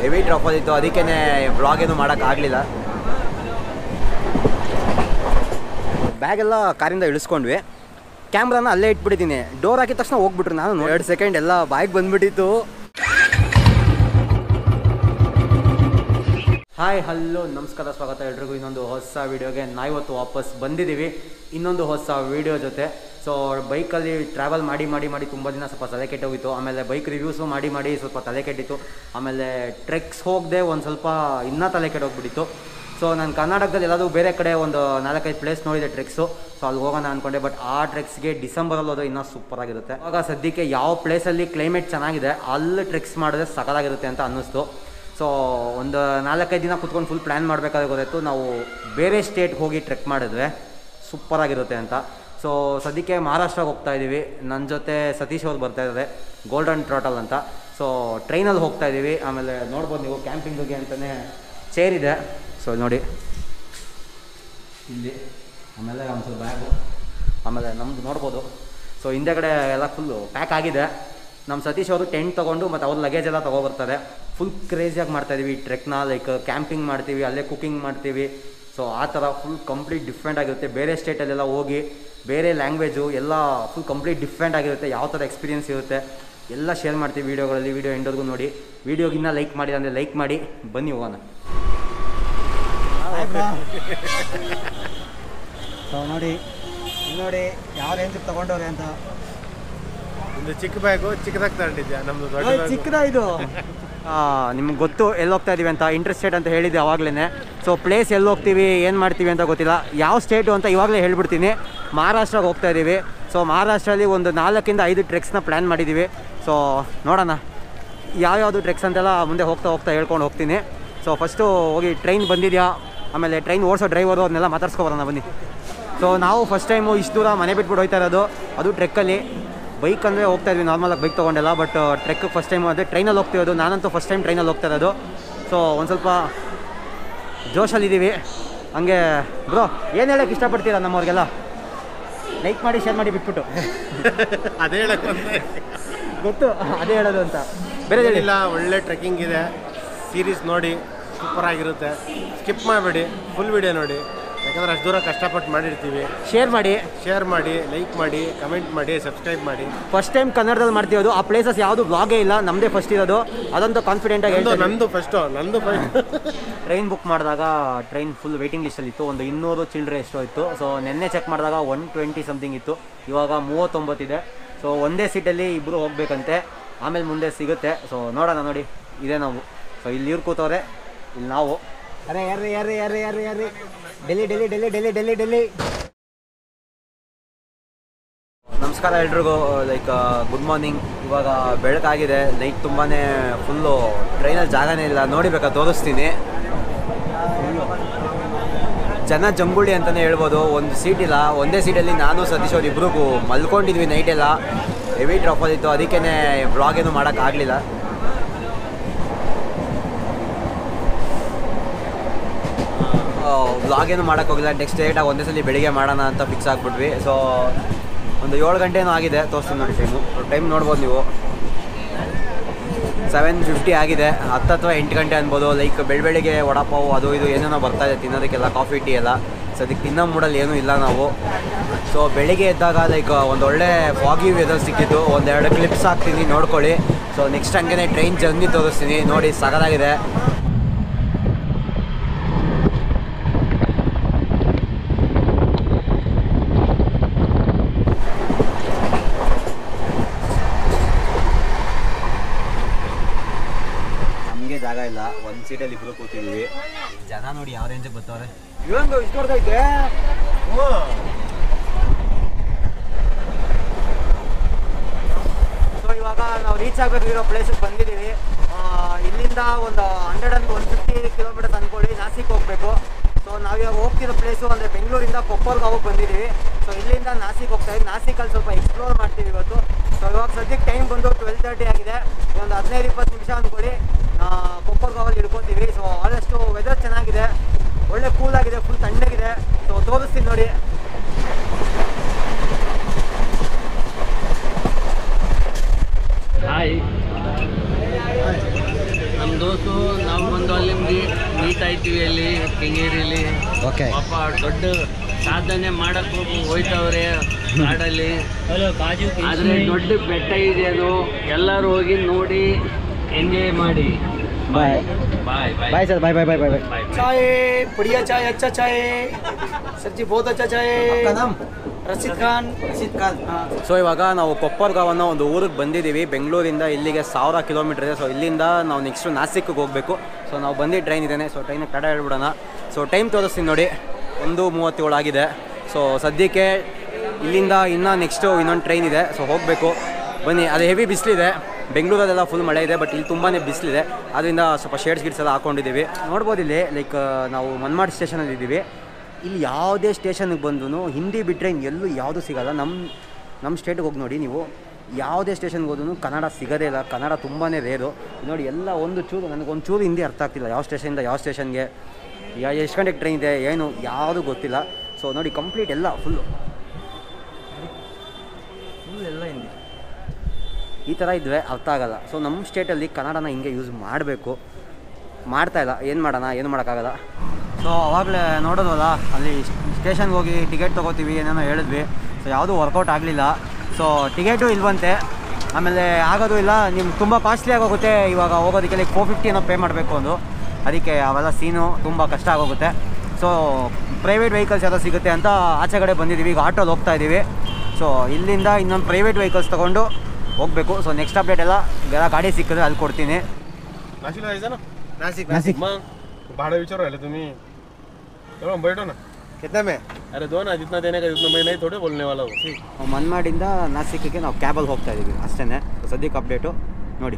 Heavy truffle ಇತ್ತು ಅದಕ್ಕೇ vlog ಏನು ಮಾಡೋಕ್ಕಾಗಲಿಲ್ಲ ಬ್ಯಾಗೆಲ್ಲ ಕಾರಿಂದ ಇಳಿಸ್ಕೊಂಡ್ವಿ ಕ್ಯಾಮ್ರಾನ ಅಲ್ಲೇ ಇಟ್ಬಿಟ್ಟಿದ್ದೀನಿ ಡೋರ್ ಹಾಕಿದ ತಕ್ಷಣ ಹೋಗ್ಬಿಟ್ರು ನಾನು ಎರಡು ಸೆಕೆಂಡ್ ಎಲ್ಲ ಬಾಯಿಗೆ ಬಂದ್ಬಿಟ್ಟಿತ್ತು ಹಾಯ್ ಹಲೋ ನಮಸ್ಕಾರ ಸ್ವಾಗತ ಎಲ್ರಿಗೂ ಇನ್ನೊಂದು ಹೊಸ ವೀಡಿಯೋಗೆ ನಾವಿವತ್ತು ವಾಪಸ್ ಬಂದಿದ್ದೀವಿ ಇನ್ನೊಂದು ಹೊಸ ವೀಡಿಯೋ ಜೊತೆ ಸೊ ಬೈಕಲ್ಲಿ ಟ್ರಾವೆಲ್ ಮಾಡಿ ಮಾಡಿ ಮಾಡಿ ತುಂಬ ದಿನ ಸ್ವಲ್ಪ ತಲೆ ಕೆಟ್ಟೋಗಿತ್ತು ಆಮೇಲೆ ಬೈಕ್ ರಿವ್ಯೂಸು ಮಾಡಿ ಮಾಡಿ ಸ್ವಲ್ಪ ತಲೆ ಕೆಟ್ಟಿತ್ತು ಆಮೇಲೆ ಟ್ರೆಕ್ಸ್ ಹೋಗದೆ ಒಂದು ಸ್ವಲ್ಪ ಇನ್ನೂ ತಲೆ ಕೆಟ್ಟೋಗ್ಬಿಟ್ಟಿತ್ತು ಸೊ ನಾನು ಕರ್ನಾಟಕದಲ್ಲಿ ಎಲ್ಲಾದರೂ ಬೇರೆ ಕಡೆ ಒಂದು ನಾಲ್ಕೈದು ಪ್ಲೇಸ್ ನೋಡಿದೆ ಟ್ರೆಕ್ಸು ಸೊ ಅಲ್ಲಿ ಹೋಗೋಣ ಅಂದ್ಕೊಂಡೆ ಬಟ್ ಆ ಟ್ರೆಕ್ಸ್ಗೆ ಡಿಸೆಂಬರಲ್ಲಿ ಹೋದ್ರೆ ಇನ್ನೂ ಸೂಪರ್ ಆಗಿರುತ್ತೆ ಆಗ ಸದ್ಯಕ್ಕೆ ಯಾವ ಪ್ಲೇಸಲ್ಲಿ ಕ್ಲೈಮೇಟ್ ಚೆನ್ನಾಗಿದೆ ಅಲ್ಲಿ ಟ್ರೆಕ್ಸ್ ಮಾಡಿದ್ರೆ ಸಕಲಾಗಿರುತ್ತೆ ಅಂತ ಅನ್ನಿಸ್ತು ಸೊ ಒಂದು ನಾಲ್ಕೈದು ದಿನ ಕುತ್ಕೊಂಡು ಫುಲ್ ಪ್ಲ್ಯಾನ್ ಮಾಡಬೇಕಾದ್ರೆ ಗೊತ್ತಾಯ್ತು ನಾವು ಬೇರೆ ಸ್ಟೇಟ್ಗೆ ಹೋಗಿ ಟ್ರೆಕ್ ಮಾಡಿದ್ರೆ ಸೂಪರಾಗಿರುತ್ತೆ ಅಂತ ಸೊ ಸದ್ಯಕ್ಕೆ ಮಹಾರಾಷ್ಟ್ರಕ್ಕೆ ಹೋಗ್ತಾ ಇದ್ದೀವಿ ನನ್ನ ಜೊತೆ ಸತೀಶ್ ಅವ್ರು ಬರ್ತಾ ಇದ್ದಾರೆ ಗೋಲ್ಡನ್ ಟ್ರಾಟಲ್ ಅಂತ ಸೊ ಟ್ರೈನಲ್ಲಿ ಹೋಗ್ತಾ ಇದ್ದೀವಿ ಆಮೇಲೆ ನೋಡ್ಬೋದು ನೀವು ಕ್ಯಾಂಪಿಂಗಿಗೆ ಅಂತಲೇ ಚೇರ್ ಇದೆ ಸೊ ನೋಡಿ ಇಲ್ಲಿ ಆಮೇಲೆ ಒಂದು ಸ್ವಲ್ಪ ಬ್ಯಾಗು ಆಮೇಲೆ ನಮ್ಮದು ನೋಡ್ಬೋದು ಸೊ ಹಿಂದೆಗಡೆ ಎಲ್ಲ ಫುಲ್ಲು ಪ್ಯಾಕ್ ಆಗಿದೆ ನಮ್ಮ ಸತೀಶ್ ಅವರು ಟೆಂಟ್ ತೊಗೊಂಡು ಮತ್ತು ಅವ್ರ ಲಗೇಜ್ ಎಲ್ಲ ತೊಗೊಬರ್ತಾರೆ ಫುಲ್ ಕ್ರೇಜಿಯಾಗಿ ಮಾಡ್ತಾಯಿದ್ದೀವಿ ಈ ಟ್ರೆಕ್ನ ಲೈಕ್ ಕ್ಯಾಂಪಿಂಗ್ ಮಾಡ್ತೀವಿ ಅಲ್ಲೇ ಕುಕಿಂಗ್ ಮಾಡ್ತೀವಿ ಸೊ ಆ ಥರ ಫುಲ್ ಕಂಪ್ಲೀಟ್ ಡಿಫ್ರೆಂಟ್ ಆಗಿರುತ್ತೆ ಬೇರೆ ಸ್ಟೇಟಲ್ಲೆಲ್ಲ ಹೋಗಿ ಬೇರೆ ಲ್ಯಾಂಗ್ವೇಜು ಎಲ್ಲ ಫುಲ್ ಕಂಪ್ಲೀಟ್ ಡಿಫ್ರೆಂಟ್ ಆಗಿರುತ್ತೆ ಯಾವ ಥರ ಎಕ್ಸ್ಪೀರಿಯನ್ಸ್ ಇರುತ್ತೆ ಎಲ್ಲ ಶೇರ್ ಮಾಡ್ತೀವಿ ವೀಡಿಯೋಗಳಲ್ಲಿ ವೀಡಿಯೋ ಎಂಡೋರ್ಗೂ ನೋಡಿ ವೀಡಿಯೋಗಿನ್ನ ಲೈಕ್ ಮಾಡಿ ಅಂದರೆ ಲೈಕ್ ಮಾಡಿ ಬನ್ನಿ ಹೋಗೋಣ ಸೊ ನೋಡಿ ಇಲ್ಲಿ ನೋಡಿ ಯಾವ ರೇಂಜಿಗೆ ತಗೊಂಡವ್ರೆ ಅಂತ ಒಂದು ಚಿಕ್ಕ ಬ್ಯಾಗು ಚಿಕ್ಕದಾಗಿ ತಗೊಂಡಿದ್ಯಾ ನಮ್ದು ದೊಡ್ಡ ಓಯ್, ಬ್ಯಾಗು ಚಿಕ್ಕದ ಇದು ನಿಮ್ಗೆ ಗೊತ್ತು ಎಲ್ಲಿ ಹೋಗ್ತಾ ಇದೀವಿ ಅಂತ ಇಂಟ್ರೆಸ್ಟೆಡ್ ಅಂತ ಹೇಳಿದ್ದೆ ಅವಾಗಲೇ ಸೊ ಪ್ಲೇಸ್ ಎಲ್ಲಿ ಹೋಗ್ತೀವಿ ಏನು ಮಾಡ್ತೀವಿ ಅಂತ ಗೊತ್ತಿಲ್ಲ ಯಾವ ಸ್ಟೇಟು ಅಂತ ಇವಾಗಲೇ ಹೇಳ್ಬಿಡ್ತೀನಿ ಮಹಾರಾಷ್ಟ್ರಕ್ಕೆ ಹೋಗ್ತಾ ಇದ್ದೀವಿ ಸೊ ಮಹಾರಾಷ್ಟ್ರಲ್ಲಿ ಒಂದು ನಾಲ್ಕಿಂದ ಐದು ಟ್ರೆಕ್ಸ್ನ ಪ್ಲ್ಯಾನ್ ಮಾಡಿದ್ದೀವಿ ಸೊ ನೋಡೋಣ ಯಾವ್ಯಾವುದು ಟ್ರೆಕ್ಸ್ ಅಂತೆಲ್ಲ ಮುಂದೆ ಹೋಗ್ತಾ ಹೋಗ್ತಾ ಹೇಳ್ಕೊಂಡು ಹೋಗ್ತೀನಿ ಸೊ ಫಸ್ಟು ಹೋಗಿ ಟ್ರೈನ್ ಬಂದಿದೆಯಾ ಆಮೇಲೆ ಟ್ರೈನ್ ಓಡಿಸೋ ಡ್ರೈವರು ಅದನ್ನೆಲ್ಲ ಮಾತಾಡ್ಸ್ಕೊಬರೋಣ ಬನ್ನಿ ಸೊ ನಾವು ಫಸ್ಟ್ ಟೈಮು ಇಷ್ಟು ದೂರ ಮನೆ ಬಿಟ್ಬಿಟ್ಟು ಹೋಗ್ತಾ ಇರೋದು ಅದು ಟ್ರೆಕ್ಕಲ್ಲಿ ಬೈಕ್ ಅಂದರೆ ಹೋಗ್ತಾ ಇದ್ವಿ ನಾರ್ಮಲಾಗಿ ಬೈಕ್ ತೊಗೊಂಡೆಲ್ಲ ಬಟ್ ಟ್ರೆಕ್ ಫಸ್ಟ್ ಟೈಮ್ ಅಂದರೆ ಟ್ರೈನಲ್ಲಿ ಹೋಗ್ತಿರೋದು ನಾನಂತೂ ಫಸ್ಟ್ ಟೈಮ್ ಟ್ರೈನಲ್ಲಿ ಹೋಗ್ತಾ ಇರೋದು ಸೊ ಒಂದು ಸ್ವಲ್ಪ ಜೋಶಲ್ಲಿದ್ದೀವಿ ಹಂಗೆ ಬ್ರೋ ಏನು ಹೇಳೋಕ್ಕೆ ಇಷ್ಟಪಡ್ತೀರಾ ನಮ್ಮವ್ರಿಗೆಲ್ಲ ಲೈಕ್ ಮಾಡಿ ಶೇರ್ ಮಾಡಿ ಬಿಟ್ಬಿಟ್ಟು ಅದೇ ಹೇಳಕ್ ಬಂದೆ ಗೊತ್ತು ಅದೇ ಹೇಳೋದು ಅಂತ ಬೇರೆ ಹೇಳಿಲ್ಲ ಏನಿಲ್ಲ ಒಳ್ಳೆ ಟ್ರೆಕ್ಕಿಂಗ್ ಇದೆ ಸೀರೀಸ್ ನೋಡಿ ಸೂಪರ್ ಆಗಿರುತ್ತೆ ಸ್ಕಿಪ್ ಮಾಡಬೇಡಿ ಫುಲ್ ವಿಡಿಯೋ ನೋಡಿ ಯಾಕಂದ್ರೆ ಅಷ್ಟು ದೂರ ಕಷ್ಟಪಟ್ಟು ಮಾಡಿರ್ತೀವಿ ಶೇರ್ ಮಾಡಿ ಶೇರ್ ಮಾಡಿ ಲೈಕ್ ಮಾಡಿ ಕಮೆಂಟ್ ಮಾಡಿ ಸಬ್ಸ್ಕ್ರೈಬ್ ಮಾಡಿ ಫಸ್ಟ್ ಟೈಮ್ ಕನ್ನಡದಲ್ಲಿ ಮಾಡ್ತಿರೋದು ಆ ಪ್ಲೇಸಸ್ ಯಾವುದು ಬ್ಲಾಗೇ ಇಲ್ಲ ನಮ್ಮದೇ ಫಸ್ಟ್ ಇರೋದು ಅದಂತೂ ಕಾನ್ಫಿಡೆಂಟಾಗಿ ನಂದು ಹೇಳ್ತೀನಿ ನಂದು ಫಸ್ಟು ನಂದು ಫಸ್ಟ್ ಟ್ರೈನ್ ಬುಕ್ ಮಾಡಿದಾಗ ಟ್ರೈನ್ ಫುಲ್ ವೇಟಿಂಗ್ ಲಿಸ್ಟಲ್ಲಿ ಇತ್ತು ಒಂದು ಇನ್ನೂರು ಚಿಲ್ಲರೆ ಎಷ್ಟೋ ಇತ್ತು ಸೊ ನಿನ್ನೆ ಚೆಕ್ ಮಾಡಿದಾಗ ಒನ್ ಟ್ವೆಂಟಿ ಸಮಥಿಂಗ್ ಇತ್ತು ಇವಾಗ ಮೂವತ್ತೊಂಬತ್ತಿದೆ ಸೊ ಒಂದೇ ಸೀಟಲ್ಲಿ ಇಬ್ಬರು ಹೋಗ್ಬೇಕಂತೆ ಆಮೇಲೆ ಮುಂದೆ ಸಿಗುತ್ತೆ ಸೊ ನೋಡೋಣ ನೋಡಿ ಇದೇ ನಾವು ಸೊ ಇಲ್ಲಿ ಇವ್ರು ಕೂತವ್ರೆ ಇಲ್ಲಿ ನಾವು ಅರೆ ಯಾರ್ರಿ ಯಾರ್ರಿ ಯಾರ್ರಿ ಯಾರ್ರಿ ಯಾರ್ರಿ ಡೆಲ್ಲಿ ಡೆಲ್ಲಿ ಡೆಲ್ಲಿ ಡೆಲ್ಲಿ ಡೆಲ್ಲಿ ಡೆಲ್ಲಿ ನಮಸ್ಕಾರ ಎಲ್ರಿಗೂ ಲೈಕ್ ಗುಡ್ ಮಾರ್ನಿಂಗ್ ಇವಾಗ ಬೆಳಕಾಗಿದೆ ನೈಟ್ ತುಂಬಾ ಫುಲ್ಲು ಟ್ರೈನಲ್ಲಿ ಜಾಗನೇ ಇಲ್ಲ ನೋಡಿಬೇಕಾ ತೋರಿಸ್ತೀನಿ ಜನ ಜಂಬುಳಿ ಅಂತಲೇ ಹೇಳ್ಬೋದು ಒಂದು ಸೀಟ್ ಇಲ್ಲ ಒಂದೇ ಸೀಟಲ್ಲಿ ನಾನು ಸತೀಶ್ ಅವ್ರು ಇಬ್ರಿಗೂ ಮಲ್ಕೊಂಡಿದ್ವಿ ನೈಟೆಲ್ಲ ಹೆವಿ ಟ್ರಾಫಲ್ ಇತ್ತು ಅದಕ್ಕೇ ಬ್ಲಾಗ್ ಏನು ಮಾಡೋಕ್ಕಾಗಲಿಲ್ಲ ವ್ಲಾಗ್ ಏನು ಮಾಡೋಕ್ಕೋಗಿಲ್ಲ ನೆಕ್ಸ್ಟ್ ಡೇಟಾಗಿ ಒಂದೇ ಸಲ ಬೆಳಿಗ್ಗೆ ಮಾಡೋಣ ಅಂತ ಫಿಕ್ಸ್ ಆಗಿಬಿಟ್ವಿ ಸೊ ಒಂದು ಏಳು ಗಂಟೆನೂ ಆಗಿದೆ ತೋರಿಸ್ತೀನಿ ನೋಡಿ ಟೈಮು ಟೈಮ್ ನೋಡ್ಬೋದು ನೀವು ಸೆವೆನ್ ಫಿಫ್ಟಿ ಆಗಿದೆ ಹತ್ತು ಅಥವಾ ಎಂಟು ಗಂಟೆ ಅನ್ಬೋದು ಲೈಕ್ ಬೆಳ ಬೆಳಿಗ್ಗೆ ವಡಾಪಾವು ಅದು ಇದು ಏನೇನೋ ಬರ್ತಾ ಇದೆ ತಿನ್ನೋದಕ್ಕೆಲ್ಲ ಕಾಫಿ ಟೀ ಎಲ್ಲ ಸೊ ಅದಕ್ಕೆ ತಿನ್ನೋ ಮೂಡಲ್ಲಿ ಏನೂ ಇಲ್ಲ ನಾವು ಸೊ ಬೆಳಿಗ್ಗೆ ಎದ್ದಾಗ ಲೈಕ್ ಒಂದು ಒಳ್ಳೆ ಫಾಗಿ ವೆದರ್ ಸಿಕ್ಕಿದ್ದು ಒಂದೆರಡು ಕ್ಲಿಪ್ಸ್ ಹಾಕ್ತೀನಿ ನೋಡ್ಕೊಳ್ಳಿ ಸೊ ನೆಕ್ಸ್ಟ್ ಹಂಗೆ ಟ್ರೈನ್ ಜರ್ನಿ ತೋರಿಸ್ತೀನಿ ನೋಡಿ ಸಗದಾಗಿದೆ ನಮಗೆ ಜಾಗ ಇಲ್ಲ ಒಂದು ಸೀಟಲ್ಲಿ ಇಬ್ರು ಕೂತಿದ್ದೀವಿ ಜನ ನೋಡಿ ಯಾವ ರೇಂಜಿಗೆ ಬರ್ತಾವ್ರೆ ಇವಂಗ ಇಷ್ಟು ಹೊಡೆದೈತೆ ಸೊ ಇವಾಗ ನಾವು ರೀಚ್ ಆಗಬೇಕಿರೋ ಪ್ಲೇಸಿಗೆ ಬಂದಿದ್ದೀವಿ ಆ, ಇಲ್ಲಿಂದ ಒಂದು hundred and one fifty kilometres ಅಂದ್ಕೊಳ್ಳಿ ನಾಸಿಕ್ ಹೋಗಬೇಕು ಸೊ ನಾವಿವಾಗ ಹೋಗ್ತಿರೋ ಪ್ಲೇಸು ಅಂದರೆ ಬೆಂಗಳೂರಿಂದ ಕೊಪ್ಪರ್ಗೆ ಹೋಗಿ ಬಂದಿದ್ದೀವಿ ಸೊ ಇಲ್ಲಿಂದ ನಾಸಿಕ್ ಹೋಗ್ತಾ ಇದ್ದೀವಿ ನಾಸಿಕಲ್ಲಿ ಸ್ವಲ್ಪ ಎಕ್ಸ್ಪ್ಲೋರ್ ಮಾಡ್ತೀವಿ ಇವತ್ತು ಸೊ ಇವಾಗ ಸದ್ಯಕ್ಕೆ ಟೈಮ್ ಬಂದು ಟ್ವೆಲ್ ತರ್ಟಿ ಆಗಿದೆ ಒಂದು ಹದಿನೈದು ಇಪ್ಪತ್ತು ನಿಮಿಷ ಅಂದ್ಕೊಳ್ಳಿ ಕೊಪ್ಪರ್ಗಾವಲ್ಲಿ ಇಳ್ಕೊತೀವಿ ಸೊ ಆದಷ್ಟು ವೆದರ್ ಚೆನ್ನಾಗಿದೆ ಒಳ್ಳೆ ಕೂಲ್ ಆಗಿದೆ ಫುಲ್ ತಣ್ಣಗಿದೆ ಸೊ ತೋರಿಸ್ತೀನಿ ನೋಡಿ ಹಾಯ್ ನಮ್ಮದು ಇವತ್ತು ನಾವು ಬಂದು ಅಲ್ಲಿ ಮೀಟ್ ಆಯ್ತೀವಿ ಅಲ್ಲಿ ಕೆಂಗೇರಿಲಿ ಓಕೆ ಪಾಪ ದೊಡ್ಡ ಸಾಧನೆ ಮಾಡಕ್ ಹೋಯ್ತವ್ರೆ ಕಾಡಲ್ಲಿ ಆದ್ರೆ ದೊಡ್ಡ ಬೆಟ್ಟ ಇದೆ ಅದು ಎಲ್ಲರೂ ಹೋಗಿ ನೋಡಿ ಎಂಜಾಯ್ ಮಾಡಿ ಬಾಯ್ ಬಾಯ್ ಬಾಯ್ ಬಾಯ್ ಸರ್ ಬಾಯ್ ಬಾಯ್ ಬಾಯ್ ಬಾಯ್ ಬಾಯ್ ಬಾಯ್ चाय बढ़िया चाय अच्छा चाय सर जी बहुत अच्छा चाय रशीद खान रशीद खान हाँ ಸೊ ಇವಾಗ ನಾವು ಕೊಪ್ಪರ್ಗಾವ್ ಅನ್ನೋ ಒಂದು ಊರಿಗೆ ಬಂದಿದ್ದೀವಿ ಬೆಂಗಳೂರಿಂದ ಇಲ್ಲಿಗೆ ಸಾವಿರ ಕಿಲೋಮೀಟರ್ ಇದೆ ಸೊ ಇಲ್ಲಿಂದ ನಾವು ನೆಕ್ಸ್ಟ್ ನಾಸಿಕ್ಗೆ ಹೋಗಬೇಕು ಸೊ ನಾವು ಬಂದಿದ್ದು ಟ್ರೈನ್ ಇದ್ದೇನೆ ಸೊ ಟ್ರೈನಿಗೆ ತಡ ಹೇಳ್ಬಿಡೋಣ ಸೊ ಟೈಮ್ ತೋರಿಸ್ತೀನಿ ನೋಡಿ ಒಂದು ಮೂವತ್ತೇಳು ಆಗಿದೆ ಸೊ ಸದ್ಯಕ್ಕೆ ಇಲ್ಲಿಂದ ಇನ್ನೂ ನೆಕ್ಸ್ಟು ಇನ್ನೊಂದು ಟ್ರೈನ್ ಇದೆ ಸೊ ಹೋಗಬೇಕು ಬನ್ನಿ ಅದು ಹೆವಿ ಬಿಸಿಲಿದೆ ಬೆಂಗಳೂರಲ್ಲೆಲ್ಲ ಫುಲ್ ಮಳೆ ಇದೆ ಬಟ್ ಇಲ್ಲಿ ತುಂಬಾ ಬಿಸಿಲಿದೆ ಅದರಿಂದ ಸ್ವಲ್ಪ ಶೇಡ್ಸ್ ಗಿಡ್ಸ್ ಎಲ್ಲ ಹಾಕೊಂಡಿದ್ದೀವಿ ನೋಡ್ಬೋದು ಇಲ್ಲಿ ಲೈಕ್ ನಾವು ಮನ್ಮಾಡ್ ಸ್ಟೇಷನಲ್ಲಿ ಇದ್ದೀವಿ ಇಲ್ಲಿ ಯಾವುದೇ ಸ್ಟೇಷನ್ಗೆ ಬಂದು ಹಿಂದಿ ಬಿಟ್ಟರೆ ಎಲ್ಲೂ ಯಾವುದು ಸಿಗಲ್ಲ ನಮ್ಮ ನಮ್ಮ ಸ್ಟೇಟ್ಗೆ ಹೋಗಿ ನೋಡಿ ನೀವು ಯಾವುದೇ ಸ್ಟೇಷನ್ಗೆ ಹೋದ್ರೂ ಕನ್ನಡ ಸಿಗೋದೇ ಇಲ್ಲ ಕನ್ನಡ ತುಂಬಾ ರೇರು ನೋಡಿ ಎಲ್ಲ ಒಂದು ಚೂರು ನನಗೆ ಒಂದು ಚೂರು ಹಿಂದಿ ಅರ್ಥ ಆಗ್ತಿಲ್ಲ ಯಾವ ಸ್ಟೇಷನಿಂದ ಯಾವ ಸ್ಟೇಷನ್ಗೆ ಯಾ ಎಷ್ಟು ಗಂಟೆಗೆ ಟ್ರೈನ್ ಇದೆ ಏನು ಯಾವುದು ಗೊತ್ತಿಲ್ಲ ಸೊ ನೋಡಿ ಕಂಪ್ಲೀಟ್ ಎಲ್ಲ ಫುಲ್ಲು ಫುಲ್ ಎಲ್ಲ ಹಿಂದಿ ಈ ಥರ ಇದ್ದರೆ ಅರ್ಥ ಆಗಲ್ಲ ಸೊ ನಮ್ಮ ಸ್ಟೇಟಲ್ಲಿ ಕನ್ನಡನ ಹಿಂಗೆ ಯೂಸ್ ಮಾಡಬೇಕು ಮಾಡ್ತಾ ಇಲ್ಲ ಏನು ಮಾಡೋಣ ಏನು ಮಾಡೋಕ್ಕಾಗಲ್ಲ ಸೊ ಅವಾಗಲೇ ನೋಡೋದಲ್ಲ ಅಲ್ಲಿ ಸ್ಟೇಷನ್ಗೆ ಹೋಗಿ ಟಿಕೆಟ್ ತೊಗೋತೀವಿ ಏನೇನೋ ಹೇಳಿದ್ವಿ ಸೊ ಯಾವುದೂ ವರ್ಕೌಟ್ ಆಗಲಿಲ್ಲ ಸೊ ಟಿಕೆಟು ಇಲ್ವಂತೆ ಆಮೇಲೆ ಆಗೋದು ಇಲ್ಲ ನಿಮ್ಗೆ ತುಂಬ ಕಾಸ್ಟ್ಲಿ ಆಗೋಗುತ್ತೆ ಇವಾಗ ಹೋಗೋದಕ್ಕೆ ಲೈಕ್ ಫೋರ್ ಫಿಫ್ಟಿ ಏನೋ ಪೇ ಮಾಡಬೇಕು ಒಂದು ಅದಕ್ಕೆ ಅವೆಲ್ಲ ಸೀನು ತುಂಬ ಕಷ್ಟ ಆಗೋಗುತ್ತೆ ಸೊ ಪ್ರೈವೇಟ್ ವೆಹಿಕಲ್ಸ್ ಯಾವ್ದೋ ಸಿಗುತ್ತೆ ಅಂತ ಆಚೆ ಕಡೆ ಬಂದಿದ್ದೀವಿ ಈಗ ಆಟೋಲ್ಲಿ ಹೋಗ್ತಾ ಇದ್ದೀವಿ ಸೊ ಇಲ್ಲಿಂದ ಇನ್ನೊಂದು ಪ್ರೈವೇಟ್ ವೆಹಿಕಲ್ಸ್ ತೊಗೊಂಡು ಹೋಗಬೇಕು ಸೊ ನೆಕ್ಸ್ಟ್ ಅಪ್ಡೇಟ್ ಎಲ್ಲ ಬೇರೆ ಗಾಡಿ ಸಿಕ್ಕಿದ್ರೆ ಅಲ್ಲಿ ಕೊಡ್ತೀನಿ नाशिकला जायचं ना नाशिक नाशिक. मग भाडं विचारू राहिले तुम्ही चलो बैठो ना कितना में अरे दो ना जितना देने का उतना मैं नहीं थोड़े बोलने वाला हूँ ಮನ್ಮಾಡಿಂದ ನಾಸಿಕ್ಗೆ ನಾವು ಕ್ಯಾಬಲ್ಲಿ ಹೋಗ್ತಾ ಇದ್ದೀವಿ ಅಷ್ಟೇ ಸದ್ಯಕ್ಕೆ ಅಪ್ಡೇಟು ನೋಡಿ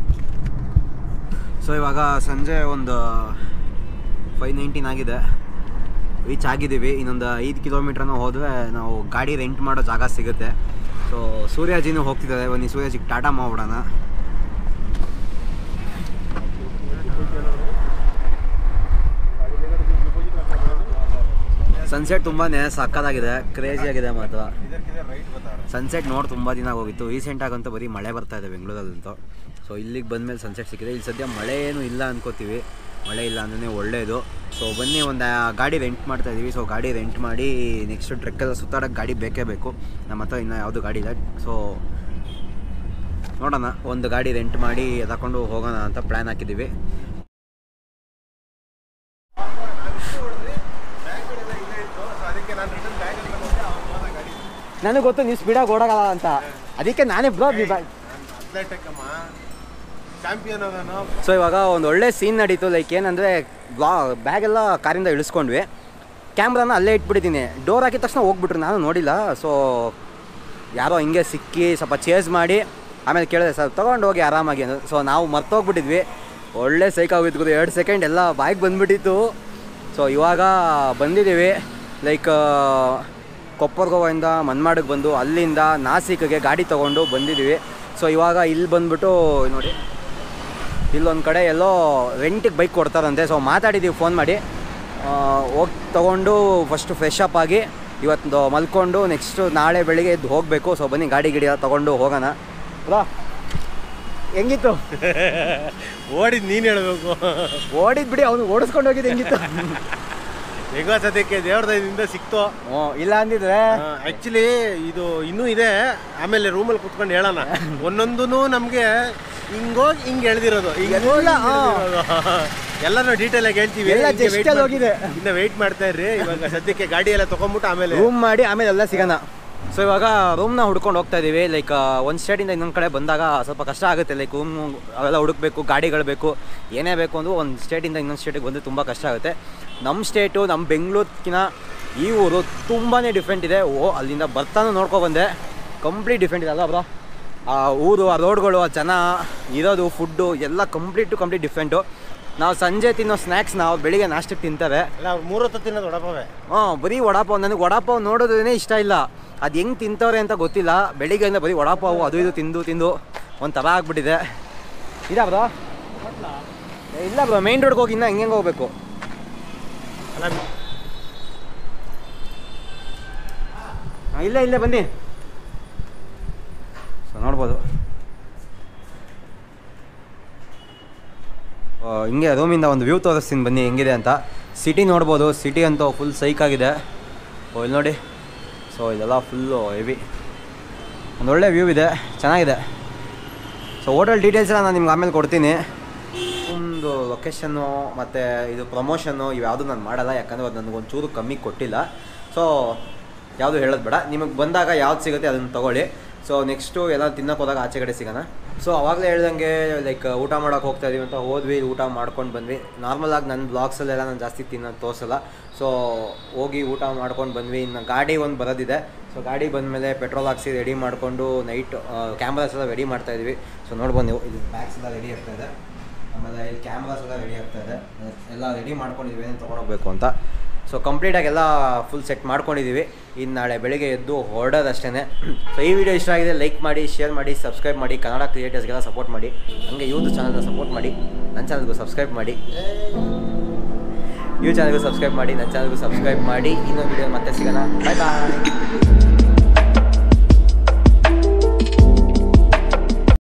ಸೊ ಇವಾಗ ಸಂಜೆ ಒಂದು ಫೈವ್ ನೈನ್ಟೀನ್ ಆಗಿದೆ ರೀಚ್ ಆಗಿದ್ದೀವಿ ಇನ್ನೊಂದು ಐದು ಕಿಲೋಮೀಟ್ರನೂ ಹೋದರೆ ನಾವು ಗಾಡಿ ರೆಂಟ್ ಮಾಡೋ ಜಾಗ ಸಿಗುತ್ತೆ ಸೊ ಸೂರ್ಯಾಜಿನೂ ಹೋಗ್ತಿದ್ದಾರೆ ಬನ್ನಿ ಸೂರ್ಯಾಜಿಗೆ ಟಾಟಾ ಮಾಡ್ಬಿಡೋಣ ಸನ್ಸೆಟ್ ತುಂಬಾ ಸಕ್ಕತ್ತಾಗಿದೆ ಕ್ರೇಜಿ ಆಗಿದೆ ಮಾತ್ರ इधर किधर राइट बता रहा ಸನ್ಸೆಟ್ ನೋಡಿ ತುಂಬ ದಿನ ಹೋಗಿತ್ತು ರೀಸೆಂಟಾಗಂತೂ ಬರೀ ಮಳೆ ಬರ್ತಾ ಇದೆ ಬೆಂಗಳೂರಲ್ಲಂತೂ ಸೊ ಇಲ್ಲಿಗೆ ಬಂದಮೇಲೆ ಸನ್ಸೆಟ್ ಸಿಕ್ಕಿದೆ ಇಲ್ಲಿ ಸದ್ಯ ಮಳೆ ಏನೂ ಇಲ್ಲ ಅನ್ಕೋತೀವಿ ಮಳೆ ಇಲ್ಲ ಅಂದ್ರೆ ಒಳ್ಳೆಯದು ಸೊ ಬನ್ನಿ ಒಂದು ಗಾಡಿ ರೆಂಟ್ ಮಾಡ್ತಾ ಇದೀವಿ ಸೊ ಗಾಡಿ ರೆಂಟ್ ಮಾಡಿ ನೆಕ್ಸ್ಟ್ ಟ್ರೆಕ್ಕೆಲ್ಲ ಸುತ್ತಾಡೋಕ್ಕೆ ಗಾಡಿ ಬೇಕೇ ಬೇಕು ನಮ್ಮ ಹತ್ರ ಇನ್ನೂ ಯಾವುದು ಗಾಡಿ ಇಲ್ಲ ಸೊ ನೋಡೋಣ ಒಂದು ಗಾಡಿ ರೆಂಟ್ ಮಾಡಿ ತಗೊಂಡು ಹೋಗೋಣ ಅಂತ ಪ್ಲ್ಯಾನ್ ಹಾಕಿದ್ದೀವಿ ಅದಕ್ಕೆ ನಾನು ರಿಟರ್ನ್ ಬ್ಯಾಗಲ್ಲಿ ಬಂದೆ ಅವ್ನು ಹೋದ ಗಾಡಿ ನನಗೆ ಗೊತ್ತು ನೀವು ಸ್ಪೀಡಾಗಿ ಓಡೋಗಲ್ಲ ಅಂತ ಅದಕ್ಕೆ ನಾನೇ ಬ್ರೋ ಅತ್ಲೆಟಿಕ್ ಅಮ್ಮ ಚಾಂಪಿಯನ್ ಅದನು ಸೊ ಇವಾಗ ಒಂದು ಒಳ್ಳೆ ಸೀನ್ ನಡೀತು ಲೈಕ್ ಏನಂದರೆ ಬ್ಲಾ ಬ್ಯಾಗೆಲ್ಲ ಕಾರಿಂದ ಇಳಿಸ್ಕೊಂಡ್ವಿ ಕ್ಯಾಮ್ರಾನ ಅಲ್ಲೇ ಇಟ್ಬಿಟ್ಟಿದ್ದೀನಿ ಡೋರ್ ಹಾಕಿದ ತಕ್ಷಣ ಹೋಗ್ಬಿಟ್ರು ನಾನು ನೋಡಿಲ್ಲ ಸೊ ಯಾರೋ ಹಿಂಗೆ ಸಿಕ್ಕಿ ಸ್ವಲ್ಪ ಚೇಸ್ ಮಾಡಿ ಆಮೇಲೆ ಕೇಳಿದೆ ಸರ್ ತೊಗೊಂಡು ಹೋಗಿ ಆರಾಮಾಗಿ ಅಂತ ಸೊ ನಾವು ಮರ್ತೋಗ್ಬಿಟ್ಟಿದ್ವಿ ಒಳ್ಳೆ ಸೈಕ್ ಆಗೋಯ್ತು ಗುರು ಎರಡು ಸೆಕೆಂಡ್ ಎಲ್ಲ ಬಾಯಿಗೆ ಬಂದ್ಬಿಟ್ಟಿತ್ತು ಸೊ ಇವಾಗ ಬಂದಿದ್ದೀವಿ ಲೈಕ್ ಕೊಪ್ಪರ್ಗೋವಿಂದ ಮನ್ಮಾಡಿಗೆ ಬಂದು ಅಲ್ಲಿಂದ ನಾಸಿಕ್ಗೆ ಗಾಡಿ ತೊಗೊಂಡು ಬಂದಿದ್ದೀವಿ ಸೊ ಇವಾಗ ಇಲ್ಲಿ ಬಂದ್ಬಿಟ್ಟು ನೋಡಿ ಇಲ್ಲೊಂದು ಕಡೆ ಎಲ್ಲೋ ರೆಂಟಿಗೆ ಬೈಕ್ ಕೊಡ್ತಾರಂತೆ ಸೊ ಮಾತಾಡಿದ್ದೀವಿ ಫೋನ್ ಮಾಡಿ ಹೋಗಿ ತೊಗೊಂಡು ಫಸ್ಟು ಫ್ರೆಶ್ ಅಪ್ ಆಗಿ ಇವತ್ತು ಮಲ್ಕೊಂಡು ನೆಕ್ಸ್ಟು ನಾಳೆ ಬೆಳಿಗ್ಗೆ ಎದ್ದು ಹೋಗಬೇಕು ಸೊ ಬನ್ನಿ ಗಾಡಿ ಗಿಡಿ ಎಲ್ಲ ತೊಗೊಂಡು ಹೋಗೋಣ ಬ್ರೋ ಹೆಂಗಿತ್ತು ಓಡಿದ್ ನೀನು ಹೇಳ್ಬೇಕು ಓಡಿದ್ ಬಿಡಿ ಅವನು ಓಡಿಸ್ಕೊಂಡು ಹೋಗಿದ್ದು ಹೆಂಗಿತ್ತು ಹೇಗೋ ಸದ್ಯಕ್ಕೆ ದೇವ್ರ ದಯದಿಂದ ಸಿಕ್ತು ಹ್ಞೂ ಇಲ್ಲ ಅಂದಿದ್ರೆ ಆಕ್ಚುಲಿ ಇದು ಇನ್ನೂ ಇದೆ ಆಮೇಲೆ ರೂಮಲ್ಲಿ ಕುತ್ಕೊಂಡು ಹೇಳೋಣ ಒಂದೊಂದೂ ನಮಗೆ ಹಿಂಗೋಗಿ ಹಿಂಗೆ ಎಳ್ದಿರೋದು ಈಗ ಎಲ್ಲ, ಹಾ. ಎಲ್ಲಾನು ಡೀಟೇಲ್ ಆಗಿ ಹೇಳ್ತೀವಿ ಎಲ್ಲ ಹಿಂಗೆ just wait ಅಲ್ಲಿ ಮಾಡ್- ಹೋಗಿದೆ. ಇನ್ನ ವೆಯ್ಟ್ ಮಾಡ್ತಾ ಇರ್ರಿ ಇವಾಗ ಸದ್ಯಕ್ಕೆ ಗಾಡಿ ಎಲ್ಲ ತಗೊಂಬಿಟ್ಟು ಆಮೇಲೆ ರೂಮ್ ಮಾಡಿ ಆಮೇಲೆ ಎಲ್ಲ ಸಿಗೋಣ ಸೊ ಇವಾಗ ರೂಮ್ನ ಹುಡ್ಕೊಂಡು ಹೋಗ್ತಾ ಇದ್ದೀವಿ ಲೈಕ್ ಒಂದು ಸ್ಟೇಟಿಂದ ಇನ್ನೊಂದು ಕಡೆ ಬಂದಾಗ ಸ್ವಲ್ಪ ಕಷ್ಟ ಆಗುತ್ತೆ ಲೈಕ್ ರೂಮ್ ಅವೆಲ್ಲ ಹುಡುಕ್ಬೇಕು ಗಾಡಿಗಳು ಬೇಕು ಏನೇ ಬೇಕು ಅಂದರೂ ಒಂದು ಸ್ಟೇಟಿಂದ ಇನ್ನೊಂದು ಸ್ಟೇಟಿಗೆ ಬಂದು ತುಂಬ ಕಷ್ಟ ಆಗುತ್ತೆ ನಮ್ಮ ಸ್ಟೇಟು ನಮ್ಮ ಬೆಂಗಳೂರಿನ ಈ ಊರು ತುಂಬಾ ಡಿಫ್ರೆಂಟ್ ಇದೆ ಓ ಅಲ್ಲಿಂದ ಬರ್ತಾನು ನೋಡ್ಕೊಬಂದೆ ಕಂಪ್ಲೀಟ್ ಡಿಫ್ರೆಂಟ್ ಇದೆ ಅಲ್ಲ ಬ್ರೋ ಆ ಊರು ಆ ರೋಡ್ಗಳು ಆ ಜನ ಇರೋದು ಫುಡ್ಡು ಎಲ್ಲ ಕಂಪ್ಲೀಟ್ ಟು ಕಂಪ್ಲೀಟ್ ಡಿಫ್ರೆಂಟು ನಾವು ಸಂಜೆ ತಿನ್ನೋ ಸ್ನ್ಯಾಕ್ಸ್ ನಾವು ಬೆಳಿಗ್ಗೆ ನಾಷ್ಟಕ್ಕೆ ತಿಂತೇವೆ ಎಲ್ಲ ಅವ್ರು ಮೂರೊತ್ತು ತಿನ್ನೋದು ಒಡಪವೆ ಹಾಂ ಬರೀ ವಡಾಪಾವ್ ನನಗೆ ವಡಾಪಾವ್ ನೋಡೋದೇ ಇಷ್ಟ ಇಲ್ಲ ಅದು ಹೆಂಗೆ ತಿಂತವ್ರೆ ಅಂತ ಗೊತ್ತಿಲ್ಲ ಬೆಳಿಗ್ಗೆಯಿಂದ ಬರೀ ವಡಾಪಾವು ಅದು ಇದು ತಿಂದು ತಿಂದು ಒಂದು ಥರ ಆಗ್ಬಿಟ್ಟಿದೆ ಇದಾ ಬ್ರೋ ಇಲ್ಲ ಬ್ರೋ ಮೈನ್ ರೋಡ್ಗೆ ಹೋಗಿ ಇನ್ನೂ ಹೆಂಗೆ ಹೋಗ್ಬೇಕು ಅಲ್ಲ ಹಾಂ ಇಲ್ಲೇ ಇಲ್ಲೇ ಬನ್ನಿ ಸೊ ನೋಡ್ಬೋದು ಆ, ಹಿಂಗೆ ರೂಮಿಂದ ಒಂದು ವ್ಯೂ ತೋರಿಸ್ತೀನಿ ಬನ್ನಿ ಹೆಂಗಿದೆ ಅಂತ ಸಿಟಿ ನೋಡ್ಬೋದು ಸಿಟಿ ಅಂತೂ ಫುಲ್ ಸೈಕಾಗಿದೆ ಓ ಇಲ್ಲಿ ನೋಡಿ ಸೊ ಇದೆಲ್ಲ ಫುಲ್ಲು ಹೆವಿ ಒಂದು ಒಳ್ಳೆ ವ್ಯೂ ಇದೆ ಚೆನ್ನಾಗಿದೆ ಸೊ ಹೋಟೆಲ್ ಡೀಟೇಲ್ಸ್ ಎಲ್ಲ ನಾನು ನಿಮ್ಗೆ ಆಮೇಲೆ ಕೊಡ್ತೀನಿ ಒಂದು ಲೊಕೇಶನ್ನು ಮತ್ತು ಇದು ಪ್ರಮೋಷನ್ನು ಇವ್ಯಾವುದು ನಾನು ಮಾಡಲ್ಲ ಯಾಕಂದರೆ ಅದು ನನಗೆ ಒಂಚೂರು ಕಮ್ಮಿ ಕೊಟ್ಟಿಲ್ಲ ಸೊ ಯಾವುದು ಹೇಳೋದು ಬೇಡ ನಿಮಗೆ ಬಂದಾಗ ಯಾವ್ದು ಸಿಗುತ್ತೆ ಅದನ್ನು ತೊಗೊಳ್ಳಿ ಸೊ ನೆಕ್ಸ್ಟು ಎಲ್ಲ ತಿನ್ನೋಕೆ ಹೋದಾಗ ಆಚೆ ಕಡೆ ಸಿಗೋಣ ಸೊ ಅವಾಗಲೇ ಹೇಳ್ದಂಗೆ ಲೈಕ್ ಊಟ ಮಾಡೋಕೆ ಹೋಗ್ತಾ ಇದೀವಿ ಅಂತ ಹೋದ್ವಿ ಊಟ ಮಾಡ್ಕೊಂಡು ಬಂದ್ವಿ ನಾರ್ಮಲಾಗಿ ನನ್ನ ಬ್ಲಾಗ್ಸಲ್ಲೆಲ್ಲ ನಾನು ಜಾಸ್ತಿ ತಿನ್ನೋದು ತೋರಿಸಲ್ಲ ಸೊ ಹೋಗಿ ಊಟ ಮಾಡ್ಕೊಂಡು ಬಂದ್ವಿ ಇನ್ನು ಗಾಡಿ ಒಂದು ಬರೋದಿದೆ ಸೊ ಗಾಡಿ ಬಂದಮೇಲೆ ಪೆಟ್ರೋಲ್ ಹಾಕ್ಸಿ ರೆಡಿ ಮಾಡಿಕೊಂಡು ನೈಟ್ ಕ್ಯಾಮ್ರಾಸ್ ಎಲ್ಲ ರೆಡಿ ಮಾಡ್ತಾ ಇದ್ವಿ ಸೊ ನೋಡ್ಬೋದು ನೀವು ಇದು ಬ್ಯಾಗ್ಸ್ ಎಲ್ಲ ರೆಡಿ ಆಗ್ತಾ ಇದೆ ಆಮೇಲೆ ಇಲ್ಲಿ ಕ್ಯಾಮ್ರಾಸ್ ಎಲ್ಲ ರೆಡಿ ಆಗ್ತಾ ಇದೆ ಎಲ್ಲ ರೆಡಿ ಮಾಡ್ಕೊಂಡಿದ್ವಿ ಏನೇನು ತೊಗೊಂಡೋಗ್ಬೇಕು ಅಂತ ಸೊ ಕಂಪ್ಲೀಟಾಗಿ ಎಲ್ಲ ಫುಲ್ ಸೆಟ್ ಮಾಡ್ಕೊಂಡಿದ್ದೀವಿ ಇನ್ನು ನಾಳೆ ಬೆಳಿಗ್ಗೆ ಎದ್ದು ಹೊರಡೋದಷ್ಟೇ ಸೊ ಈ ವಿಡಿಯೋ ಇಷ್ಟ ಆಗಿದೆ ಲೈಕ್ ಮಾಡಿ ಶೇರ್ ಮಾಡಿ ಸಬ್ಸ್ಕ್ರೈಬ್ ಮಾಡಿ ಕನ್ನಡ ಕ್ರಿಯೇಟರ್ಸ್ಗೆಲ್ಲ ಸಪೋರ್ಟ್ ಮಾಡಿ ಹಂಗೆ ಇವ್ರದ್ದು ಚಾನಲ್ನ ಸಪೋರ್ಟ್ ಮಾಡಿ ನನ್ನ ಚಾನಲ್ಗೂ ಸಬ್ಸ್ಕ್ರೈಬ್ ಮಾಡಿ ಇವ್ರ ಚಾನಲ್ಗೂ ಸಬ್ಸ್ಕ್ರೈಬ್ ಮಾಡಿ ನನ್ನ ಚಾನಲ್ಗೂ ಸಬ್ಸ್ಕ್ರೈಬ್ ಮಾಡಿ ಇನ್ನೊಂದು ವಿಡಿಯೋ ಮತ್ತೆ ಸಿಗೋಣ ಬಾಯ್ ಬಾಯ್